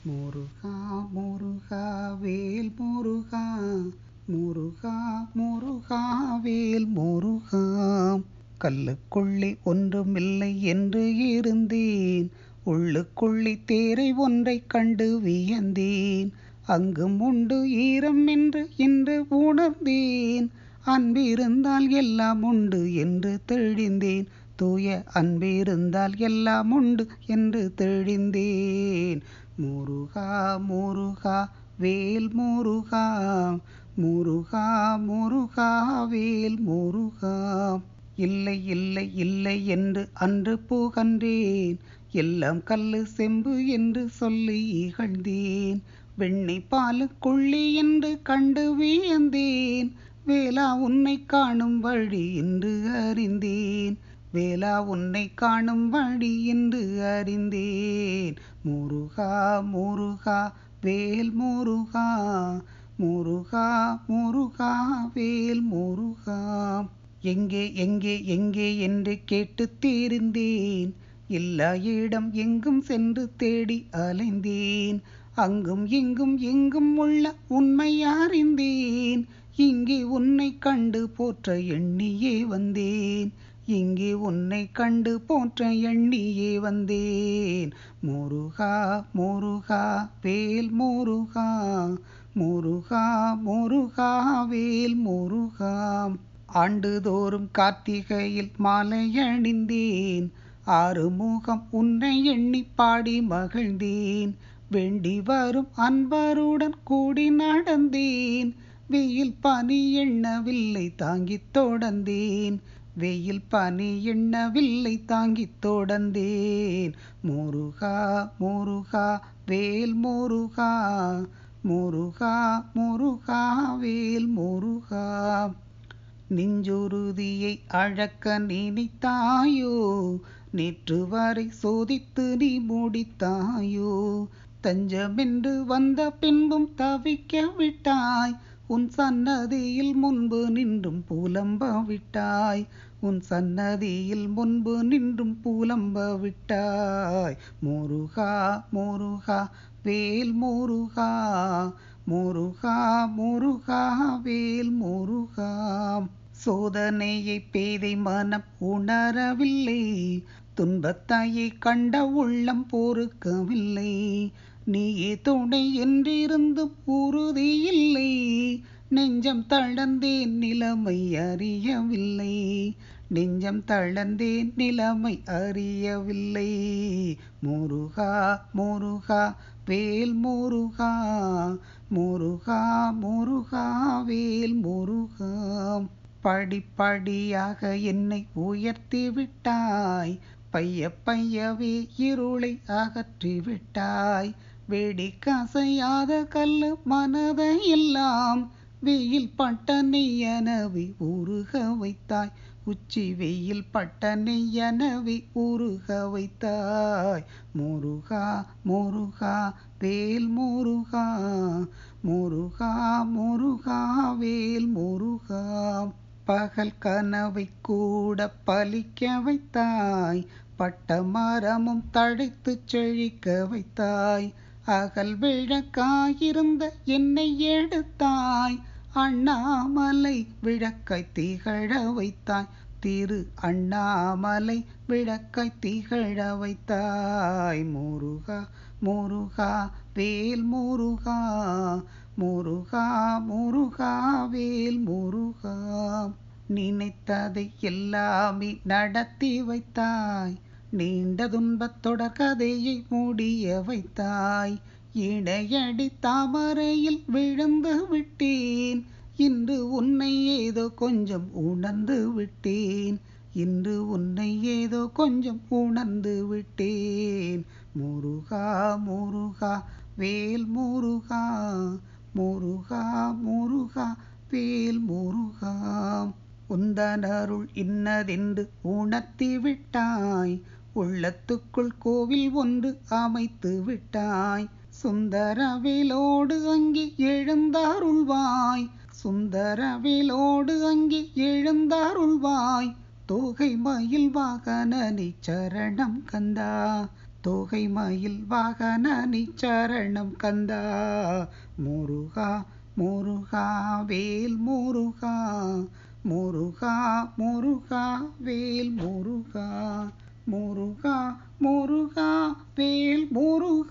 முருகா முருகா வேல் முருகா முருகா முருகா வேல் முருகா கல்லுக்குள்ளே ஒன்றுமில்லை என்று இருந்தேன் உள்ளுக்குள்ளே தேரை ஒன்றைக் கண்டு வியந்தேன் அங்கும் உண்டு ஈரம் என்று இன்று உணர்ந்தேன் அன்பிருந்தால் எல்லாம் உண்டு என்று தெளிந்தேன் தூய அன்பிருந்தால் எல்லாம் உண்டு என்று தெளிந்தேன் முருகா முருகா வேல் முருகா முருகா முருகா வேல் முருகா இல்லை இல்லை இல்லை என்று அன்று புகன்றேன் எல்லாம் கல்லு செம்பு என்று சொல்லி இகழ்ந்தேன் வெண்ணெய் பாலுக்குள்ளி என்று கண்டு வியந்தேன் வேளா உன்னை காணும் வழி என்று அறிந்தேன் வேளா உன்னை காணும் வழி என்று அறிந்தேன் முருகா முருகா வேல் முருகா முருகா முருகா வேல் முருகா எங்கே எங்கே எங்கே என்று கேட்டு தீர்ந்தேன் எல்லா இடம் எங்கும் சென்று தேடி அலைந்தேன் அங்கும் இங்கும் எங்கும் உள்ள உண்மை அறிந்தேன் இங்கே உன்னை கண்டு போற்ற எண்ணியே வந்தேன் இங்கே உன்னை கண்டு போற்ற எண்ணியே வந்தேன் முருகா முருகா வேல் முருகா முருகா முருகா வேல் முருகா ஆண்டுதோறும் கார்த்திகையில் மாலை அணிந்தேன் ஆறுமுகம் உன்னை எண்ணி பாடி மகிழ்ந்தேன் வேண்டி வரும் அன்பருடன் கூடி நடந்தேன் வெயில் பனி எண்ணவில்லை தாங்கித் தொடர்ந்தேன் வெயில் பனி எண்ணவில்லை தாங்கித் தொடர்ந்தேன் முருகா முருகா வேல் முருகா முருகா முருகா வேல் முருகா நெஞ்சுறுதியை அழக்க நினைத்தாயோ நேற்று வரை சோதித்து நீ முடித்தாயோ தஞ்சமென்று வந்த பின்பும் தவிக்க விட்டாய் உன் சன்னதியில் முன்பு நின்றும் புலம்ப விட்டாய் உன் சன்னதியில் முன்பு நின்றும் புலம்ப விட்டாய் முருகா முருகா வேல் முருகா முருகா முருகா வேல் முருகா சோதனையை பேதை மனம் உணரவில்லை துன்பத்தாயை கண்ட உள்ளம் பொறுக்கவில்லை நீயே துணை என்றிருந்து உறுதியில்லை நெஞ்சம் தளர்ந்தேன் நிலைமை அறியவில்லை நெஞ்சம் தளர்ந்தேன் நிலைமை அறியவில்லை முருகா முருகா வேல் முருகா முருகா முருகா வேல் முருகா படிப்படியாக என்னை உயர்த்தி விட்டாய் பைய பையவே இருளை அகற்றி விட்டாய் வெடிக்கசையாத கல்லு மனதை எல்லாம் வெயில் பட்ட நெய்யனவி உருக வைத்தாய் உச்சி வெயில் பட்ட நெய்யனவி உருக வைத்தாய் முருகா முருகா வேல் முருகா முருகா முருகா வேல் முருகா பகல் கனவை கூட பலிக்க வைத்தாய் பட்ட மரமும் தழைத்து செழிக்க வைத்தாய் அகல் விளக்காயிருந்த என்னை எடுத்தாய் அண்ணாமலை விளக்காய் திகழ வைத்தாய் திரு அண்ணாமலை விளக்காய் திகழ வைத்தாய் முருகா முருகா வேல் முருகா முருகா முருகா வேல் முருகா நினைத்ததை எல்லாமே நடத்தி வைத்தாய் நீண்ட துன்பத் தொடர் கதையை முடிய வைத்தாய் இடையடி தாமரையில் விழுந்து விட்டேன் இன்று உன்னை ஏதோ கொஞ்சம் உணர்ந்து விட்டேன் இன்று உன்னை ஏதோ கொஞ்சம் உணர்ந்து விட்டேன் முருகா முருகா வேல் முருகா முருகா முருகா வேல் முருகா உந்தனருள் இன்னதென்று உணர்த்தி விட்டாய் உள்ளத்துக்குள் கோவில் ஒன்று அமைத்து விட்டாய் சுந்தரவேலோடு அங்கே எழுந்தாருள்வாய் சுந்தரவேலோடு அங்கே எழுந்தாருள்வாய் தோகை மயில் வாகனனை சரணம் கந்தா தோகை மயில் வாகனனி சரணம் கந்தா முருகா முருகா வேல் முருகா முருகா முருகா வேல் முருகா முருகா முருகா வேல் முருகா